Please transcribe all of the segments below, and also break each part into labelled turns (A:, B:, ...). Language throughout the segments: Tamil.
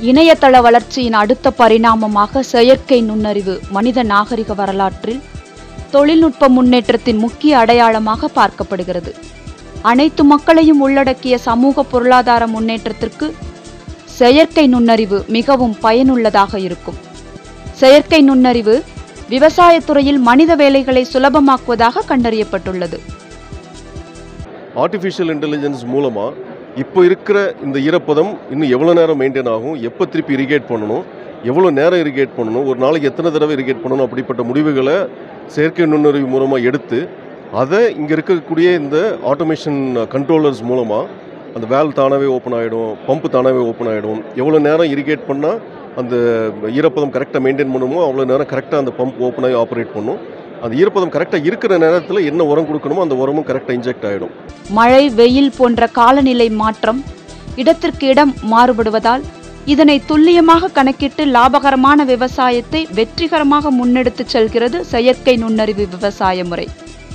A: இணையதள வளர்ச்சியின் அடுத்த பரிணாமமாக செயற்கை நுண்ணறிவு மனித நாகரிக வரலாற்றில் தொழில்நுட்ப முன்னேற்றத்தின் முக்கிய அடையாளமாக பார்க்கப்படுகிறது அனைத்து மக்களையும் உள்ளடக்கிய சமூக பொருளாதார முன்னேற்றத்திற்கு செயற்கை நுண்ணறிவு மிகவும் பயனுள்ளதாக இருக்கும் செயற்கை நுண்ணறிவு விவசாயத்துறையில் மனித வேலைகளை சுலபமாக்குவதாக கண்டறியப்பட்டுள்ளது
B: ஆர்டிஃபிஷியல் இன்டெலிஜென்ஸ் மூலமாக இப்போ இருக்கிற இந்த ஈரப்பதம் இன்னும் எவ்வளோ நேரம் மெயின்டைன் ஆகும் எப்போ திருப்பி இரிகேட் பண்ணணும் எவ்வளோ நேரம் இரிகேட் பண்ணணும் ஒரு நாளைக்கு எத்தனை தடவை இரிகேட் பண்ணணும் அப்படிப்பட்ட முடிவுகளை செயற்கை நுண்ணறிவு மூலமாக எடுத்து அதை இங்கே இருக்கக்கூடிய இந்த ஆட்டோமேஷன் கண்ட்ரோலர்ஸ் மூலமாக அந்த வேல் தானாகவே ஓப்பன் ஆகிடும் பம்பு தானாகவே ஓப்பன் ஆகிடும் எவ்வளோ நேரம் இரிகேட் பண்ணால் அந்த ஈரப்பதம் கரெக்டாக மெயின்டைன் பண்ணுமோ அவ்வளோ நேரம் கரெக்டாக அந்த பம்ப் ஓப்பன் ஆகி ஆப்ரேட் பண்ணும் அந்த ஈரப்பதம் கரெக்டாக இருக்கிற நேரத்தில் என்ன உரம் கொடுக்கணுமோ அந்த உரமும் கரெக்டாக இன்ஜெக்ட் ஆகிடும்
A: மழை வெயில் போன்ற காலநிலை மாற்றம் இடத்திற்கு இடம் மாறுபடுவதால் இதனை துல்லியமாக கணக்கிட்டு லாபகரமான விவசாயத்தை வெற்றிகரமாக முன்னெடுத்துச் செல்கிறது செயற்கை நுண்ணறிவு விவசாய முறை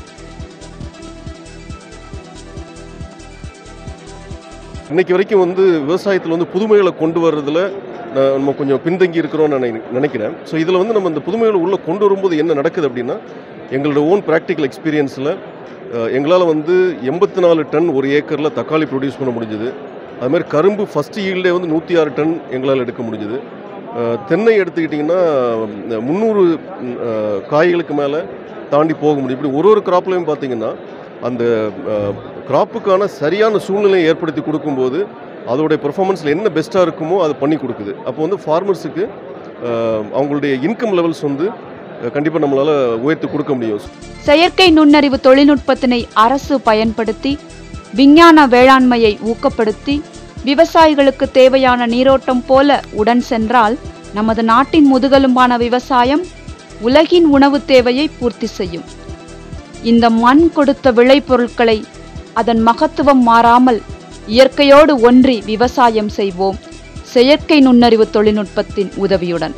B: இன்னைக்கு வரைக்கும் வந்து விவசாயத்தில் வந்து புதுமைகளை கொண்டு வர்றதுல நான் நம்ம கொஞ்சம் பின்தங்கி இருக்கிறோம்னு நான் நினை- நினைக்கிறேன் ஸோ இதில் வந்து நம்ம இந்த புதுமைகளை உள்ளே கொண்டு வரும்போது என்ன நடக்குது அப்படின்னா எங்களோட ஓன் ப்ராக்டிக்கல் எக்ஸ்பீரியன்ஸில் எங்களால் வந்து எண்பத்தி நாலு டன் ஒரு ஏக்கரில் தக்காளி ப்ரொடியூஸ் பண்ண முடிஞ்சுது அது மாதிரி கரும்பு ஃபஸ்ட்டு ஈல்டே வந்து நூற்றி ஆறு டன் எங்களால் எடுக்க முடிஞ்சுது அஹ், தென்னை எடுத்துக்கிட்டிங்கன்னா முந்நூறு காய்களுக்கு மேலே தாண்டி போக முடியும் இப்படி ஒரு ஒரு கிராப்லையும் பார்த்தீங்கன்னா அந்த கிராப்புக்கான சரியான சூழ்நிலையை ஏற்படுத்தி கொடுக்கும்போது அதோடைய பெர்ஃபார்மன்ஸில் என்ன பெஸ்ட்டாக இருக்குமோ அது பண்ணி கொடுக்குது அப்போ வந்து ஃபார்மர்ஸுக்கு அவங்களுடைய இன்கம் லெவல்ஸ் வந்து கண்டிப்பாக நம்மளால் உயர்த்தி கொடுக்க முடியும்
A: செயற்கை நுண்ணறிவு தொழில்நுட்பத்தினை அரசு பயன்படுத்தி விஞ்ஞான வேளாண்மையை ஊக்கப்படுத்தி விவசாயிகளுக்கு தேவையான நீரோட்டம் போல உடன் சென்றால் நமது நாட்டின் முதுகெலும்பான விவசாயம் உலகின் உணவுத் தேவையை பூர்த்தி செய்யும் இந்த மண் கொடுத்த விளைபொருட்களை அதன் மகத்துவம் மாறாமல் இயற்கையோடு ஒன்றி விவசாயம் செய்வோம் செயற்கை நுண்ணறிவு தொழில்நுட்பத்தின் உதவியுடன்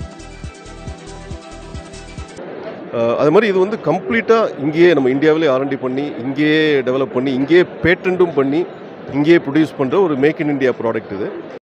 B: அஹ், அது மாதிரி இது வந்து கம்ப்ளீட்டாக இங்கேயே நம்ம இந்தியாவிலே ஆர்என்டி பண்ணி இங்கேயே டெவலப் பண்ணி இங்கேயே பேட்டன்ட்டும் பண்ணி இங்கேயே ப்ரொடியூஸ் பண்ணுற ஒரு மேக் இன் இந்தியா ப்ராடக்ட் இது